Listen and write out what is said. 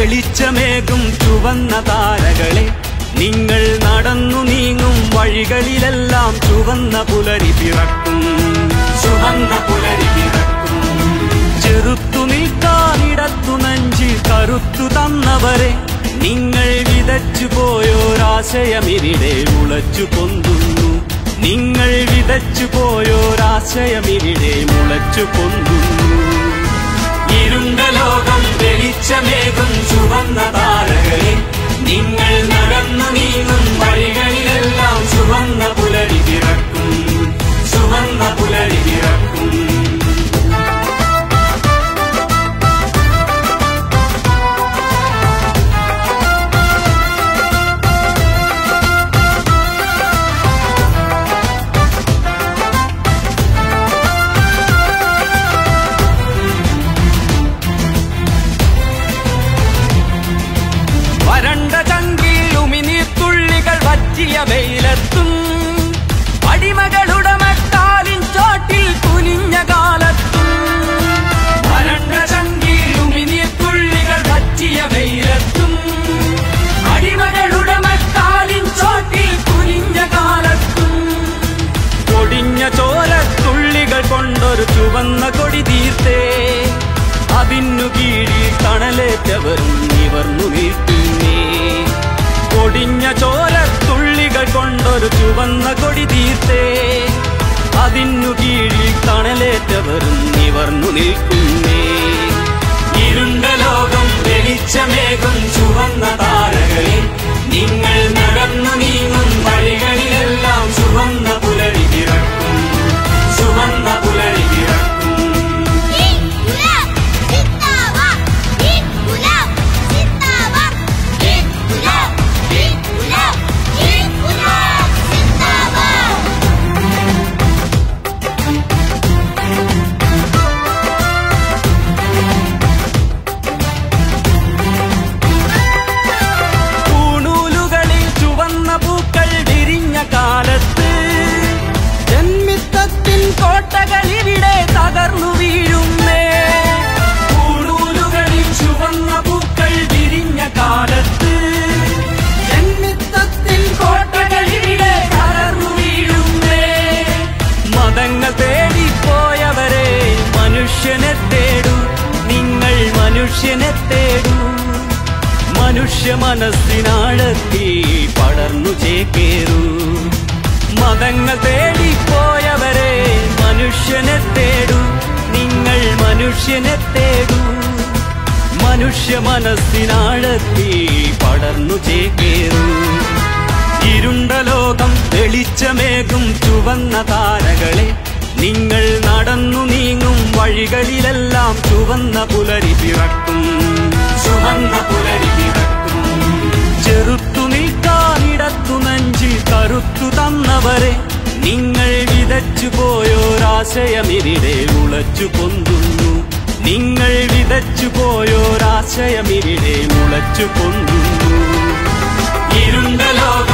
വെളിച്ചമേകും ചുവന്ന താരകളെ നിങ്ങൾ നടന്നു നീങ്ങും വഴികളിലെല്ലാം ചുവന്ന പുലരി പിറക്കും ചുവന്ന പുലരി പിറക്കും ചെറുത്തു നിൽക്കാനിടത്തു നഞ്ചിൽ കറുത്തു തന്നവരെ നിങ്ങൾ വിതച്ചു പോയോരാശയമിവിടെ മുളച്ചു പൊന്തുന്നു നിങ്ങൾ വിതച്ചു പോയോരാശയമിവിടെ മുളച്ചു പൊന്തുന്നു ഇരുണ്ട ലോകം വെളിച്ചമേകും ചുവന്ന താരകളെ നിങ്ങൾ നടന്നു നീങ്ങും വഴികളിലെല്ലാം ചുവന്ന പുലരി പിറക്കും ചുവന്ന പുലരി പിറക്കും വരണ്ട ചങ്കിൽ ഉമിനീർത്തുള്ളികൾ വറ്റിയ വെയിലത്തും അടിമകളുടെ മക്കാലിൻ ചോട്ടിൽ കുനിഞ്ഞ കാലത്തും വരണ്ട ചങ്കിൽ ഉമിനീർത്തുള്ളികൾ വറ്റിയ വെയിലത്തും അടിമകളുടെ മക്കാലിൻ ചോട്ടിൽ കുനിഞ്ഞ കാലത്തും കൊടിഞ്ഞ ചോരത്തുള്ളികൾ കൊണ്ടൊരു ചുവന്ന കൊടി തീർത്തേ അതിനു കീഴിൽ തണലേറ്റവരും നിവർന്നു നിൽക്കുന്നേ കൊടിഞ്ഞ ചോരത്തുള്ളികൾ കൊണ്ടൊരു ചുവന്ന കൊടി തീർത്തേ അതിനു കീഴിൽ തണലേറ്റവരും നിവർന്നു നിൽക്കുന്നേ ഇരുണ്ട ലോകം വെളിച്ചമേകും ചുവന്ന താരകളെ നിങ്ങൾ നടന്നു നീങ്ങും വഴികളിലെല്ലാം ചുവന്ന പുലരി പിറക്കും ചുവന്ന പുലരി പിറക്കും İnkılap! İnkılap! Zindabad! İnkılap! İnkılap! İnkılap! Zindabad! പൂണൂലുകളിൽ ചുവന്ന പൂക്കൾ വിരിഞ്ഞ കാലത്ത് ജന്മിത്തത്തിൻ കോട്ടകൾ ഇവിടെ തകർന്നു വീഴുന്നേ പൂണൂലുകളിൽ ചുവന്ന പൂക്കൾ വിരിഞ്ഞ കാലത്ത് ജന്മിത്തത്തിൻ കോട്ടകൾ ഇവിടെ തകർന്നു വീഴുന്നേ മതങ്ങൾ തേടിപ്പോയവരെ മനുഷ്യനെ തേടൂ നിങ്ങൾ മനുഷ്യനെ തേടൂ മനുഷ്യ മനസ്സിനാഴത്തി പടർന്നു ചേക്കേറൂ മതങ്ങൾ തേടിപ്പോയവരെ മനുഷ്യനെ തേടൂ നിങ്ങൾ മനുഷ്യനെ തേടൂ മനുഷ്യ മനസ്സിനാഴത്തി പടർന്നു ചേക്കേറൂ ഇരുണ്ട ലോകം വെളിച്ചമേകും ചുവന്ന താരകളെ നിങ്ങൾ നടന്നു നീങ്ങും വഴികളിലെല്ലാം ചുവന്ന പുലരി പിറക്കും ചുവന്ന പുലരി പിറക്കും ചെറുത്തു നിൽക്കാനിടത്തു നഞ്ചിൽ കറുത്തു തന്നവരെ നിങ്ങൾ വിതച്ചു പോയോരാശയമിവിടെ ഉളച്ചു പൊന്തുന്നു നിങ്ങൾ വിതച്ചു പോയോരാശയമിവിടെ മുളച്ചു പൊന്തുന്നു ഇരുണ്ട ലോകം